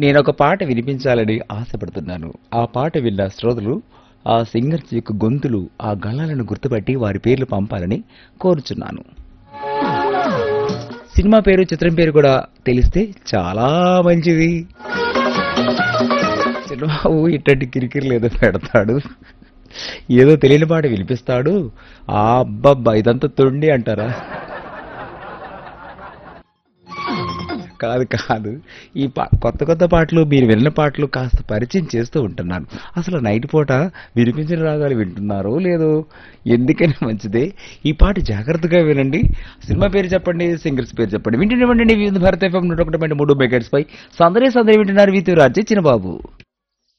నేను ఒక పాట వినిపించాలని ఆశపడుతున్నాను ఆ పాట విన్న శ్రోతలు ఆ సింగర్స్ యొక్క గొంతులు ఆ గళాలను గుర్తుపట్టి వారి పేర్లు పంపాలని కోరుచున్నాను సినిమా పేరు చిత్రం పేరు కూడా తెలిస్తే చాలా మంచిది చిన్నబాబు ఇట్టంటి కిరికిరిలు ఏదో పెడతాడు ఏదో తెలియని పాట వినిపిస్తాడు ఆ అబ్బబ్బా ఇదంతా తొండి అంటారా కాదు కాదు ఈ పా కొత్త కొత్త పాటలు మీరు విన్న పాటలు కాస్త పరిచయం చేస్తూ ఉంటున్నాను అసలు నైట్ పూట వినిపించిన రాగాలు వింటున్నారో లేదో ఎందుకని మంచిదే ఈ పాట జాగ్రత్తగా వినండి సినిమా పేరు చెప్పండి సింగర్స్ పేరు చెప్పండి వింటున్నామండి వివిధ భారత ఎఫ్ఎం నూట ఒకటి పాయింట్ మూడు మెగాట్స్ పై సందరే సందరే వింటున్నారు వీతి రాజే చిన్నబాబు